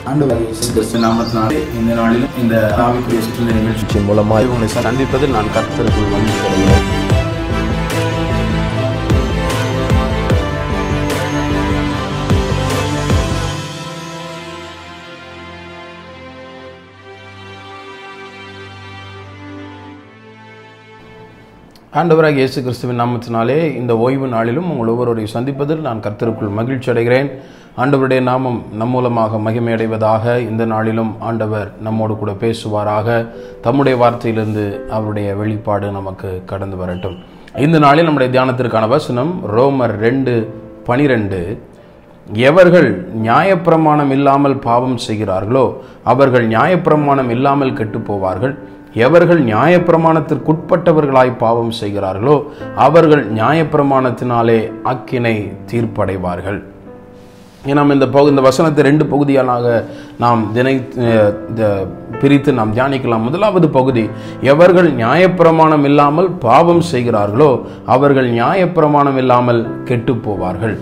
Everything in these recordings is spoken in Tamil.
ஆண்டவர் இயேசு கிறிஸ்து நாமத்தினாலே இந்த நாளிலும் இந்த ஆவிக்குரிய சுற்றுலா நிகழ்ச்சி நிகழ்ச்சி மூலமாக உங்களை சந்திப்பதில் நான் கர்த்தருக்குள் மகிழ்ச்சி அடைகிறேன் ஆண்டவராக இயேசு கிறிஸ்துவின் நாமத்தினாலே இந்த ஓய்வு நாளிலும் உங்கள் ஒவ்வொருவரையும் சந்திப்பதில் நான் கர்த்தருக்குள் மகிழ்ச்சி அடைகிறேன் ஆண்டவருடைய நாமம் நம் மூலமாக மகிமையடைவதாக இந்த நாளிலும் ஆண்டவர் நம்மோடு கூட பேசுவாராக தம்முடைய வார்த்தையிலிருந்து அவருடைய வெளிப்பாடு நமக்கு கடந்து வரட்டும் இந்த நாளில் நம்முடைய தியானத்திற்கான வசனம் ரோமர் ரெண்டு பனிரெண்டு எவர்கள் நியாயப்பிரமாணம் இல்லாமல் பாவம் செய்கிறார்களோ அவர்கள் நியாயப்பிரமாணம் இல்லாமல் கெட்டுப் போவார்கள் எவர்கள் நியாயப்பிரமாணத்திற்குட்பட்டவர்களாய் பாவம் செய்கிறார்களோ அவர்கள் நியாயப்பிரமாணத்தினாலே அக்கினை தீர்ப்படைவார்கள் நாம் இந்த பகு இந்த வசனத்தை ரெண்டு பகுதியாக நாம் தினை அஹ், த- பிரித்து நாம் தியானிக்கலாம் முதலாவது பகுதி எவர்கள் நியாயப்பிரமாணம் இல்லாமல் பாவம் செய்கிறார்களோ அவர்கள் நியாயப்பிரமாணம் இல்லாமல் கெட்டுப் போவார்கள்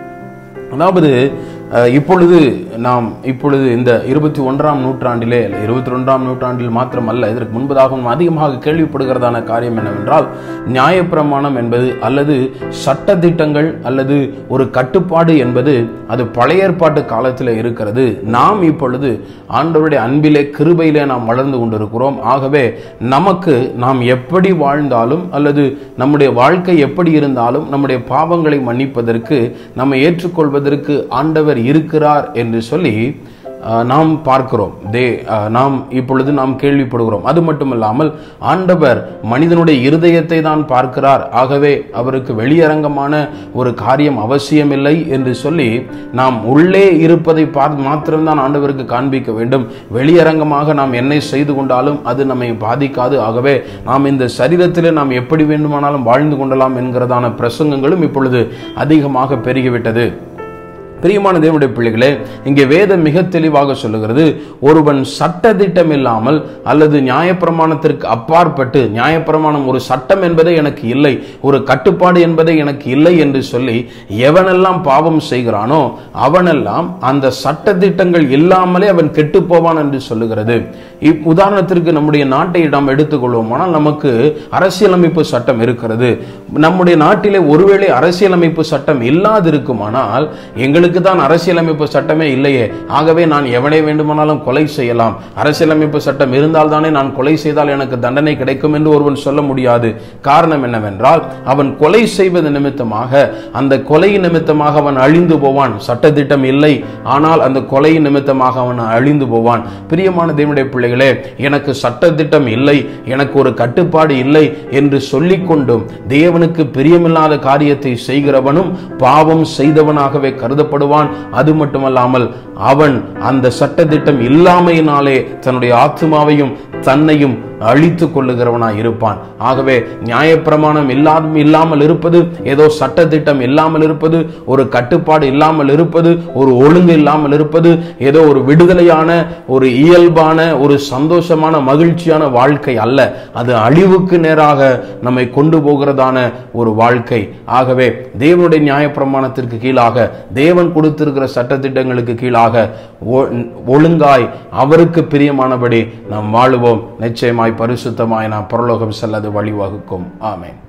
அதாவது அஹ், இப்பொழுது நாம் இப்பொழுது இந்த இருபத்தி ஒன்றாம் நூற்றாண்டிலே இருபத்தி ரெண்டாம் நூற்றாண்டில் மாத்திரமல்ல இதற்கு முன்பதாகவும் அதிகமாக கேள்விப்படுகிறதான காரியம் என்னவென்றால் நியாயப்பிரமாணம் என்பது அல்லது சட்டதிட்டங்கள் அல்லது ஒரு கட்டுப்பாடு என்பது அது பழைய ஏற்பாட்டு காலத்தில் இருக்கிறது நாம் இப்பொழுது ஆண்டவருடைய அன்பிலே கிருபையிலே நாம் வளர்ந்து கொண்டிருக்கிறோம் ஆகவே நமக்கு நாம் எப்படி வாழ்ந்தாலும் அல்லது நம்முடைய வாழ்க்கை எப்படி இருந்தாலும் நம்முடைய பாவங்களை மன்னிப்பதற்கு நம்மை ஏற்றுக்கொள்வதற்கு ஆண்டவர் இருக்கிறார் என்று சொல்லி அஹ், நாம் பார்க்கிறோம் தே அஹ், நாம் இப்பொழுது நாம் கேள்விப்படுகிறோம் அது மட்டுமல்லாமல் ஆண்டவர் மனிதனுடைய இருதயத்தை தான் பார்க்கிறார் ஆகவே அவருக்கு வெளியரங்கமான ஒரு காரியம் அவசியமில்லை என்று சொல்லி நாம் உள்ளே இருப்பதை பார் மாத்திரம்தான் ஆண்டவருக்கு காண்பிக்க வேண்டும் வெளியரங்கமாக நாம் என்ன செய்து கொண்டாலும் அது நம்மை பாதிக்காது ஆகவே நாம் இந்த சரீரத்திலே நாம் எப்படி வேண்டுமானாலும் வாழ்ந்து கொள்ளலாம் என்கிறதான பிரசங்கங்களும் இப்பொழுது அதிகமாக பெருகிவிட்டது பிரியமான தேவனுடைய பிள்ளைகளே இங்கே வேதம் மிக தெளிவாக சொல்லுகிறது ஒருவன் சட்டதிட்டம் இல்லாமல் அல்லது நியாயப்பிரமாணத்திற்கு அப்பாற்பட்டு நியாயப்பிரமாணம் ஒரு சட்டம் என்பதே எனக்கு இல்லை ஒரு கட்டுப்பாடு என்பதே எனக்கு இல்லை என்று சொல்லி எவனெல்லாம் பாவம் செய்கிறானோ அவனெல்லாம் அந்த சட்டதிட்டங்கள் இல்லாமலே அவன் கெட்டு போவான் என்று சொல்லுகிறது இப் உதாரணத்திற்கு நம்முடைய நாட்டை நாம் எடுத்துக்கொள்வோமானால் நமக்கு அரசியலமைப்பு சட்டம் இருக்கிறது நம்முடைய நாட்டிலே ஒருவேளை அரசியலமைப்பு சட்டம் இல்லாதிருக்குமானால் எங்களுக்கு தான் அரசியலமைப்பு சட்டமே இல்லையே ஆகவே நான் எவனை வேண்டுமானாலும் கொலை செய்யலாம் அரசியலமைப்பு சட்டம் இருந்தால் தானே நான் கொலை செய்தால் எனக்கு தண்டனை கிடைக்கும் என்று ஒருவன் சொல்ல முடியாது காரணம் என்னவென்றால் அவன் கொலை செய்வது நிமித்தமாக அந்த கொலை நிமித்தமாக அவன் அழிந்து போவான் சட்டத்திட்டம் இல்லை ஆனால் அந்த கொலை நிமித்தமாக அவன் அழிந்து போவான் பிரியமான தேவனுடைய பிள்ளைகளே எனக்கு சட்டத்திட்டம் இல்லை எனக்கு ஒரு கட்டுப்பாடு இல்லை என்று சொல்லிக்கொண்டும் தேவனுக்கு பிரியமில்லாத காரியத்தை செய்கிறவனும் பாவம் செய்தவனாகவே கருதப்படுவான் அது மட்டுமல்லாமல் அவன் அந்த சட்டத்திட்டம் இல்லாமையினாலே தன்னுடைய ஆத்மாவையும் தன்னையும் அழித்துக் கொள்ளுகிறவனாய் இருப்பான் ஆகவே நியாயப்பிரமாணம் இல்லாம இல்லாமல் இருப்பது ஏதோ சட்டத்திட்டம் இல்லாமல் இருப்பது ஒரு கட்டுப்பாடு இல்லாமல் இருப்பது ஒரு ஒழுங்கு இல்லாமல் இருப்பது ஏதோ ஒரு விடுதலையான ஒரு இயல்பான ஒரு சந்தோஷமான மகிழ்ச்சியான வாழ்க்கை அல்ல அது அழிவுக்கு நேராக நம்மை கொண்டு போகிறதான ஒரு வாழ்க்கை ஆகவே தேவனுடைய நியாயப்பிரமாணத்திற்கு கீழாக தேவன் கொடுத்திருக்கிற சட்டத்திட்டங்களுக்கு கீழாக ஒ- ஒழுங்காய் அவருக்கு பிரியமானபடி நாம் வாழுவோம் நிச்சயமாய் பரிசுத்தமாய் நாம் பரலோகம் செல்லது வழிவகுக்கும் ஆமென்